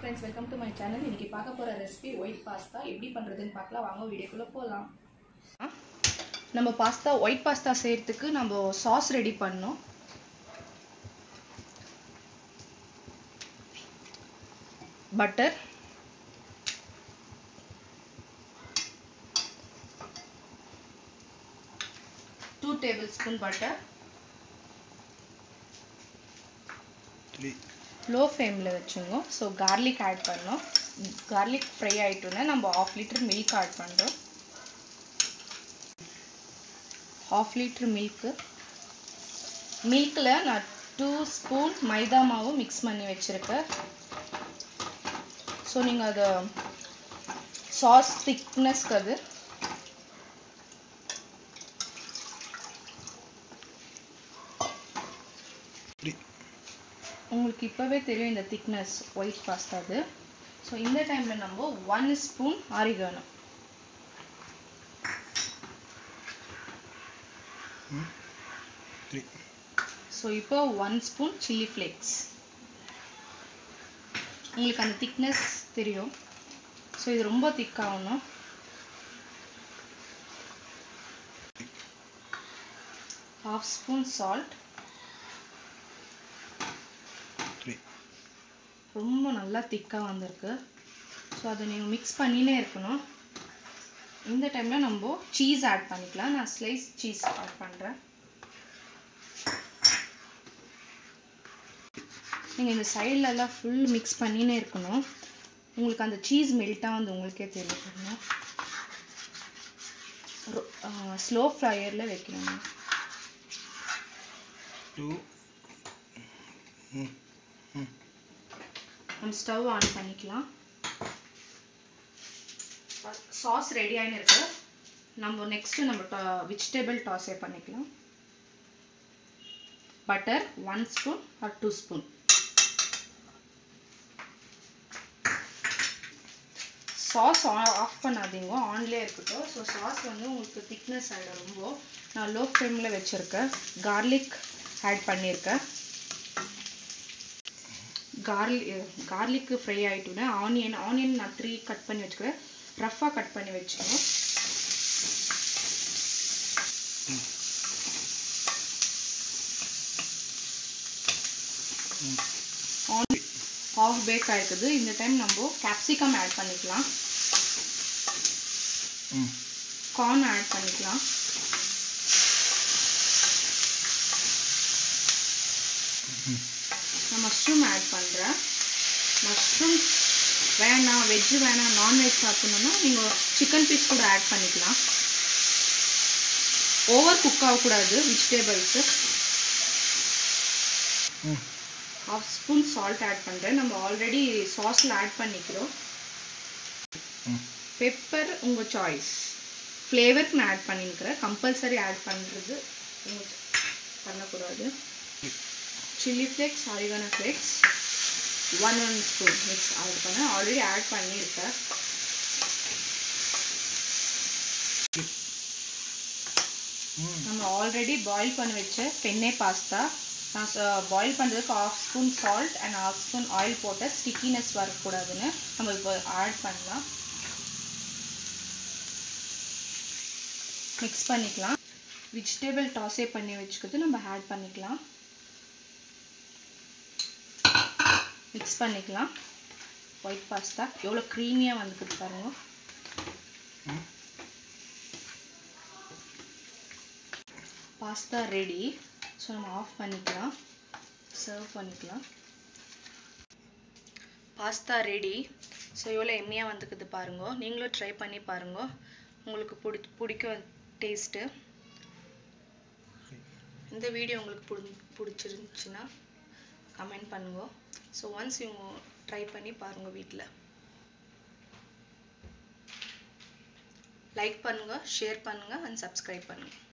Friends welcome to my channel இன்னைக்கு பார்க்க போகிற ரெசிபி ஒயிட் பாஸ்தா எப்படி பண்ணுறதுன்னு பார்க்கலாம் வாங்க வீடியோக்குள்ளே போகலாம் நம்ம பாஸ்தா ஒயிட் பாஸ்தா செய்கிறதுக்கு நம்ம சாஸ் ரெடி பண்ணோம் butter two tablespoon butter three, low ஃப்ளேமில் வச்சுங்க ஸோ கார்லிக் ஆட் பண்ணோம் கார்லிக் ஃப்ரை ஆகிட்டோன்னே நம்ம ஆஃப் லிட்டர் மில்க் ஆட் பண்ணுறோம் ஆஃப் லிட்டர் மில்க்கு மில்கில் நான் டூ ஸ்பூன் மைதா மாவு மிக்ஸ் பண்ணி வச்சுருக்கேன் ஸோ நீங்கள் அதை சாஸ் திக்னஸ்க்கு அது three, உங்களுக்கு இப்போவே தெரியும் இந்த திக்னஸ் ஒயிட் பாஸ்தா அது ஸோ இந்த டைமில் நம்ம one spoon oregano three, so இப்போ ஒன் ஸ்பூன் சில்லி ஃப்ளேக்ஸ் உங்களுக்கு அந்த திக்னஸ் தெரியும் ஸோ இது ரொம்ப திக்காகணும் ஹாஃப் ஸ்பூன் சால்ட் three, ரொம்ப நல்லா திக்காக வந்திருக்கு ஸோ அதை நீங்கள் மிக்ஸ் பண்ணினே இருக்கணும் இந்த டைமில் நம்ம சீஸ் ஆட் பண்ணிக்கலாம் நான் ஸ்லைஸ் சீஸ் ஆட் பண்ணுறேன் நீங்கள் இந்த side-ல எல்லாம் ஃபுல் மிக்ஸ் பண்ணினே இருக்கணும் உங்களுக்கு அந்த சீஸ் மெல்ட்டாக வந்து உங்களுக்கே தெரியும் ஸ்லோ ஃப்ரையரில் வைக்கணும் two, mm, mm, நம்ம ஸ்டவ் ஆன் பண்ணிக்கலாம் சாஸ் ரெடி ஆகின்னு இருக்கு நம்ம நெக்ஸ்ட் நம்ம வெஜிடபிள் டாஸே பண்ணிக்கலாம் butter one spoon or two spoon sauce off பண்ணாதீங்க ஆன்லேயே இருக்கட்டும் ஸோ சாஸ் வந்து உங்களுக்கு திக்னஸ் ஆகிடும் ரொம்ப நான் லோ ஃப்ளேமில் வச்சுருக்கேன் கார்லிக் ஆட் பண்ணியிருக்கேன் கார்லிக் கார்லிக்கு ஃப்ரை ஆகிட்டோன்னே ஆனியன் ஆனியன் நான் த்ரீ கட் பண்ணி வச்சுக்கிறேன் ரஃப்பாக கட் பண்ணி வச்சுக்கணும் ஆன் ஆஃப் பேக் ஆயிருக்குது இந்த டைம் நம்ம கேப்சிகம் ஆட் பண்ணிக்கலாம் mm, கார்ன் ஆட் பண்ணிக்கலாம் நான் மஷ்ரூம் ஆட் பண்ணுறேன் மஷ்ரூம் வேணாம் வெஜ்ஜு வேணாம் நான்வெஜ் சாப்பிடணுன்னா நீங்கள் சிக்கன் பீஸ் கூட ஆட் பண்ணிக்கலாம் ஓவர் குக் ஆகக்கூடாது vegetables mm, half spoon salt add பண்ணுறேன் நம்ம ஆல்ரெடி சாஸில் ஆட் பண்ணிக்கிறோம் mm, பெப்பர் உங்கள் சாய்ஸ் ஃப்ளேவருக்கு நான் ஆட் பண்ணியிருக்கிறேன் கம்பல்சரி ஆட் பண்ணுறது உங்கள் பண்ணக்கூடாது chilli flakes oregano flakes one one spoon mix add பண்ணேன் ஆல்ரெடி ஆட் பண்ணியிருக்கேன் mm, நம்ம ஆல்ரெடி பாயில் பண்ணி வச்ச பெண்ணே பாஸ்தா நான் பாயில் பண்ணுறதுக்கு half spoon salt and half spoon oil போட்ட ஸ்டிக்கினஸ் வரக்கூடாதுன்னு நம்ம இப்போ ஆட் பண்ணலாம் மிக்ஸ் பண்ணிக்கலாம் வெஜிடபிள் டாஸே பண்ணி வச்சுக்கிறது நம்ம ஆட் பண்ணிக்கலாம் மிக்ஸ் பண்ணிக்கலாம் ஒயிட் பாஸ்தா எவ்வளோ க்ரீமியாக வந்துக்குது பாருங்க mm. பாஸ்தா ரெடி ஸோ நம்ம ஆஃப் பண்ணிக்கலாம் சர்வ் பண்ணிக்கலாம் பாஸ்தா ரெடி ஸோ எவ்வளோ எம்மியாக வந்துக்குது பாருங்க நீங்களும் ட்ரை பண்ணி பாருங்க உங்களுக்கு பிடி பிடிக்கும் டேஸ்ட்டு இந்த வீடியோ உங்களுக்கு பிடி பிடிச்சிருந்துச்சுன்னா கமெண்ட் பண்ணுங்க ஸோ ஒன்ஸ் இவங்க ட்ரை பண்ணி பாருங்க வீட்டில் லைக் பண்ணுங்க ஷேர் பண்ணுங்க அண்ட் சப்ஸ்கிரைப் பண்ணுங்க